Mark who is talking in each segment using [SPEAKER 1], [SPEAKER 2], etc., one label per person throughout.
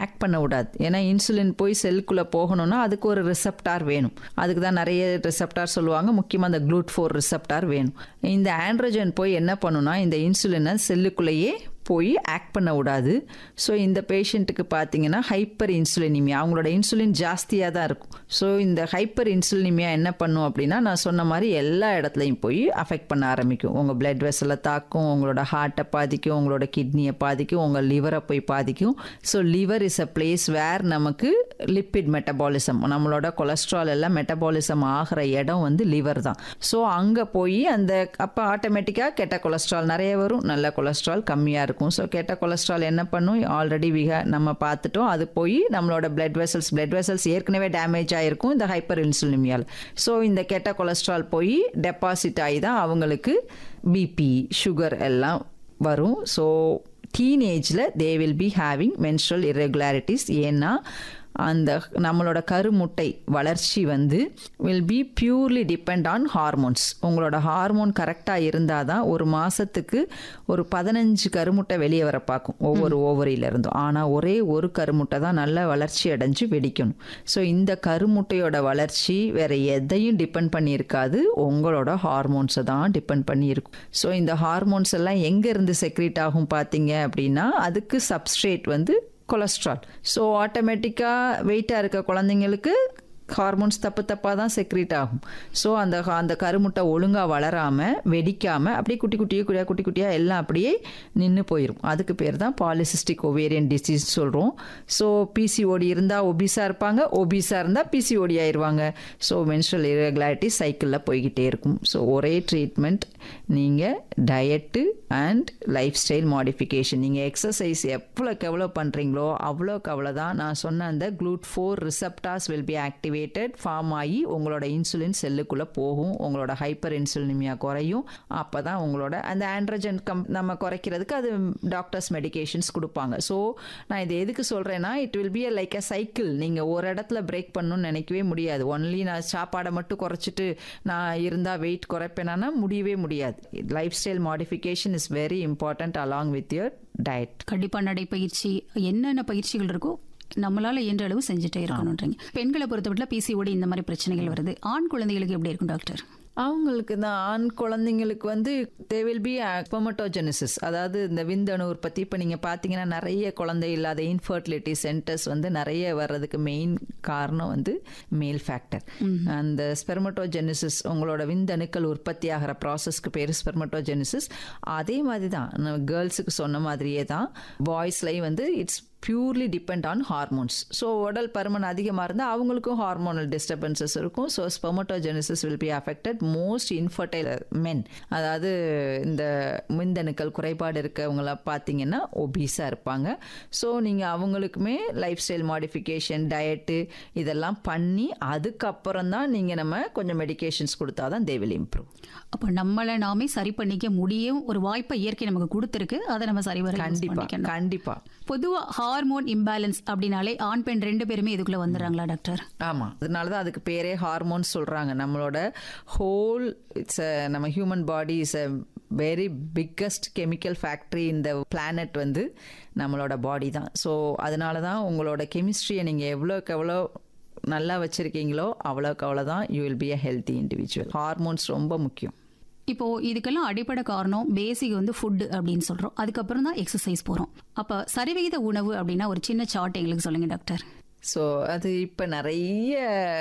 [SPEAKER 1] act பண்ண விடாது ஏன்னா இன்சுலின் போய் செல்லுக்குள்ளே போகணும்னா அதுக்கு ஒரு ரிசப்டார் வேணும் அதுக்கு தான் நிறைய ரிசப்டார் சொல்லுவாங்க முக்கியமாக அந்த க்ளூட் ஃபோர் ரிசப்டார் வேணும் இந்த ஆண்ட்ரஜன் போய் என்ன பண்ணுன்னா இந்த இன்சுலினை செல்லுக்குள்ளேயே போய் ஆக்ட் பண்ண விடாது ஸோ இந்த பேஷண்ட்டுக்கு பார்த்தீங்கன்னா ஹைப்பர் இன்சுலினிமியா அவங்களோட இன்சுலின் ஜாஸ்தியாக தான் இருக்கும் ஸோ இந்த ஹைப்பர் இன்சுலினிமியா என்ன பண்ணும் அப்படின்னா நான் சொன்ன மாதிரி எல்லா இடத்துலையும் போய் அஃபெக்ட் பண்ண ஆரம்பிக்கும் உங்கள் பிளட் வெசலை தாக்கும் உங்களோட ஹார்ட்டை பாதிக்கும் உங்களோட கிட்னியை பாதிக்கும் உங்கள் லிவரை போய் பாதிக்கும் so liver is a place where நமக்கு லிப்பிட் மெட்டபாலிசம் நம்மளோட கொலஸ்ட்ரால் எல்லாம் மெட்டபாலிசம் ஆகிற இடம் வந்து லிவர் தான் ஸோ அங்கே போய் அந்த அப்போ ஆட்டோமேட்டிக்காக கெட்ட கொலஸ்ட்ரால் நிறைய வரும் நல்ல கொலஸ்ட்ரால் கம்மியாக இருக்கும் ஸோ கெட்ட கொலஸ்ட்ரால் என்ன பண்ணும் ஆல்ரெடி விக நம்ம பார்த்துட்டோம் அது போய் நம்மளோட பிளட் வெசல்ஸ் பிளட் வெசல்ஸ் ஏற்கனவே டேமேஜ் ஆகிருக்கும் இந்த ஹைப்பர் இன்சுலிமியால் ஸோ இந்த கெட்ட கொலஸ்ட்ரால் போய் டெபாசிட் ஆகி தான் அவங்களுக்கு பிபி சுகர் எல்லாம் வரும் ஸோ டீனேஜில் they will be having menstrual irregularities ஏன்னா அந்த நம்மளோட கருமுட்டை வளர்ச்சி வந்து will be purely depend on hormones உங்களோட ஹார்மோன் கரெக்டாக இருந்தால் தான் ஒரு மாதத்துக்கு ஒரு பதினஞ்சு கருமுட்டை வெளியே வர பார்க்கும் ஒவ்வொரு ஓவரியில இருந்தும் ஆனால் ஒரே ஒரு கருமுட்டை தான் நல்ல வளர்ச்சி அடைஞ்சு வெடிக்கணும் ஸோ இந்த கருமுட்டையோட வளர்ச்சி வேற எதையும் டிபெண்ட் பண்ணியிருக்காது உங்களோட ஹார்மோன்ஸை தான் டிபெண்ட் பண்ணியிருக்கும் ஸோ இந்த ஹார்மோன்ஸ் எல்லாம் எங்கேருந்து செக்ரேட் ஆகும் பார்த்தீங்க அப்படின்னா அதுக்கு சப்ஸ்ட்ரேட் வந்து கொலஸ்ட்ரால் ஸோ ஆட்டோமேட்டிக்காக வெயிட்டாக இருக்க குழந்தைங்களுக்கு ஹார்மோன்ஸ் தப்பு தப்பாக தான் செக்ரேட் ஆகும் ஸோ அந்த அந்த கருமுட்டை ஒழுங்காக வளராமல் வெடிக்காமல் அப்படியே குட்டி குட்டியாக குட்டியாக குட்டி குட்டியாக எல்லாம் அப்படியே நின்று போயிடும் அதுக்கு பேர் தான் பாலிசிஸ்டிக் ஒவேரியன் டிசீஸ் சொல்கிறோம் ஸோ பிசிஓடி இருந்தால் ஒபிஸாக இருப்பாங்க ஒபிஸாக இருந்தால் பிசிஓடி ஆயிடுவாங்க ஸோ மென்ஸ்ட்ரல் இரெகுலாரிட்டி சைக்கிளில் போய்கிட்டே இருக்கும் ஸோ ஒரே ட்ரீட்மெண்ட் நீங்கள் diet and lifestyle modification நீங்கள் எக்ஸசைஸ் எவ்வளோக்கு எவ்வளோ பண்ணுறீங்களோ அவ்வளோக்கு அவ்வளோ தான் நான் சொன்ன அந்த GLUT four receptors will be activate activated form ஆகி உங்களோட இன்சுலின் செல்லுக்குள்ளே போகும் உங்களோட ஹைப்பர் இன்சுலினிமியா குறையும் அப்போ தான் உங்களோட அந்த ஆண்ட்ரஜன் கம் நம்ம குறைக்கிறதுக்கு அது டாக்டர்ஸ் மெடிகேஷன்ஸ் கொடுப்பாங்க ஸோ நான் இது எதுக்கு சொல்கிறேன்னா it will be a like a cycle நீங்கள் ஒரு இடத்துல பிரேக் பண்ணணும்னு நினைக்கவே முடியாது ஒன்லி நான் சாப்பாடை மட்டும் குறைச்சிட்டு நான் இருந்தால் வெயிட் குறைப்பேனா முடியவே முடியாது lifestyle modification is very important along with your diet
[SPEAKER 2] கண்டிப்பாக நடைப்பயிற்சி என்னென்ன பயிற்சிகள் இருக்கோ நம்மளால இயன்ற அளவு செஞ்சுட்டே இருக்கணுன்றீங்க பெண்களை பொறுத்தவரையில் பிசிஓடி இந்த மாதிரி பிரச்சனைகள் வருது ஆண் குழந்தைகளுக்கு எப்படி இருக்கும் டாக்டர்
[SPEAKER 1] அவங்களுக்கு தான் ஆண் குழந்தைங்களுக்கு வந்து தே வில் பி ஸ்பெமட்டோஜெனிசிஸ் அதாவது இந்த விந்தணு உற்பத்தி இப்போ நீங்கள் பார்த்தீங்கன்னா நிறைய குழந்தை இல்லாத இன்ஃபர்டிலிட்டி சென்டர்ஸ் வந்து நிறைய வர்றதுக்கு மெயின் காரணம் வந்து மேல் ஃபேக்டர் அந்த ஸ்பெர்மட்டோஜெனிசிஸ் உங்களோட விந்தணுக்கள் உற்பத்தி ஆகிற ப்ராசஸ்க்கு பேர் ஸ்பெர்மட்டோஜெனிசிஸ் அதே மாதிரி தான் கேர்ள்ஸுக்கு சொன்ன மாதிரியே தான் பாய்ஸ்லையும் வந்து it's purely depend on hormones so உடல் பருமன் அதிகமாக இருந்தால் அவங்களுக்கும் ஹார்மோனல் டிஸ்டர்பன்சஸ் இருக்கும் so spermatogenesis will be affected most infertile men அதாவது இந்த மிந்தணுக்கள் குறைபாடு இருக்கவங்கள பார்த்தீங்கன்னா ஒபீஸாக இருப்பாங்க ஸோ நீங்கள் அவங்களுக்குமே லைஃப் ஸ்டைல் மாடிஃபிகேஷன் டயட்டு இதெல்லாம் பண்ணி அதுக்கப்புறம் தான் நீங்கள் நம்ம கொஞ்சம் மெடிகேஷன்ஸ் கொடுத்தா தான் தே வில் இம்ப்ரூவ்
[SPEAKER 2] அப்போ நம்மளை நாமே சரி பண்ணிக்க முடியும் ஒரு வாய்ப்பை இயற்கை நமக்கு கொடுத்துருக்கு அதை நம்ம சரி வர
[SPEAKER 1] கண்டிப்பாக கண்டிப்பாக
[SPEAKER 2] பொதுவாக ஹார்மோன் இம்பேலன்ஸ் அப்படின்னாலே ஆண் பெண் ரெண்டு பேருமே இதுக்குள்ள வந்துடுறாங்களா டாக்டர்
[SPEAKER 1] ஆமாம் அதனால தான் அதுக்கு பேரே ஹார்மோன்ஸ் சொல்கிறாங்க நம்மளோட ஹோல் இட்ஸ் நம்ம human body is a very biggest chemical factory இந்த பிளானட் வந்து நம்மளோட பாடி தான் ஸோ அதனால தான் உங்களோட கெமிஸ்ட்ரியை நீங்கள் எவ்வளோக்கு எவ்வளோ நல்லா வச்சுருக்கீங்களோ அவ்வளோக்கு அவ்வளோதான் you will be a healthy individual hormones ரொம்ப முக்கியம்
[SPEAKER 2] இப்போ இதுக்கெல்லாம் அடிப்படை காரணம் பேசிக் வந்து ஃபுட்டு அப்படின்னு சொல்றோம் அதுக்கப்புறம் தான் எக்ஸசைஸ் போறோம் அப்ப சரிவிகித உணவு அப்படின்னா ஒரு சின்ன சார்ட் எங்களுக்கு சொல்லுங்க டாக்டர்
[SPEAKER 1] ஸோ அது இப்போ நிறைய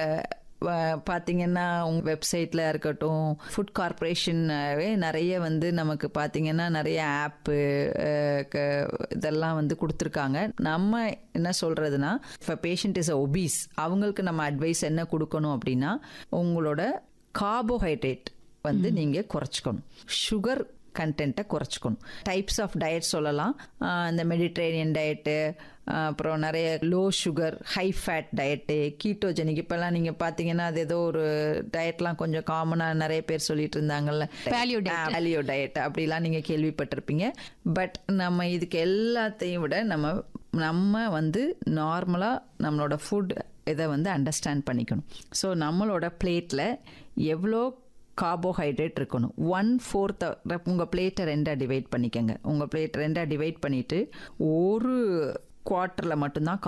[SPEAKER 1] பார்த்தீங்கன்னா உங்கள் வெப்சைட்டில் இருக்கட்டும் ஃபுட் கார்பரேஷனாவே நிறைய வந்து நமக்கு பார்த்தீங்கன்னா நிறைய ஆப்பு இதெல்லாம் வந்து கொடுத்துருக்காங்க நம்ம என்ன சொல்கிறதுனா இப்போ பேஷண்ட் இஸ் அ ஒபீஸ் அவங்களுக்கு நம்ம அட்வைஸ் என்ன கொடுக்கணும் அப்படின்னா உங்களோட கார்போஹைட்ரேட் வந்து நீங்கள் குறைச்சிக்கணும் சுகர் கண்டென்ட்டை குறைச்சிக்கணும் டைப்ஸ் ஆஃப் டயட் சொல்லலாம் இந்த மெடிட்ரேனியன் டயட்டு அப்புறம் நிறைய low sugar high fat diet ketogenic இப்போல்லாம் நீங்கள் பார்த்தீங்கன்னா அது ஏதோ ஒரு டயட்லாம் கொஞ்சம் காமனாக நிறைய பேர் சொல்லிட்டு இருந்தாங்கல்ல
[SPEAKER 2] பேலியோ
[SPEAKER 1] பேலியோ டயட் அப்படிலாம் நீங்கள் கேள்விப்பட்டிருப்பீங்க பட் நம்ம இதுக்கு எல்லாத்தையும் விட நம்ம நம்ம வந்து நார்மலாக நம்மளோட ஃபுட் இதை வந்து அண்டர்ஸ்டாண்ட் பண்ணிக்கணும் ஸோ நம்மளோட பிளேட்டில் எவ்வளோ கார்போஹைட்ரேட் இருக்கணும் ஒன் ஃபோர்த்தை உங்கள் பிளேட்டை ரெண்டாக டிவைட் பண்ணிக்கோங்க உங்கள் பிளேட் ரெண்டாக டிவைட் பண்ணிவிட்டு ஒரு குவார்ட்டரில் மட்டும்தான்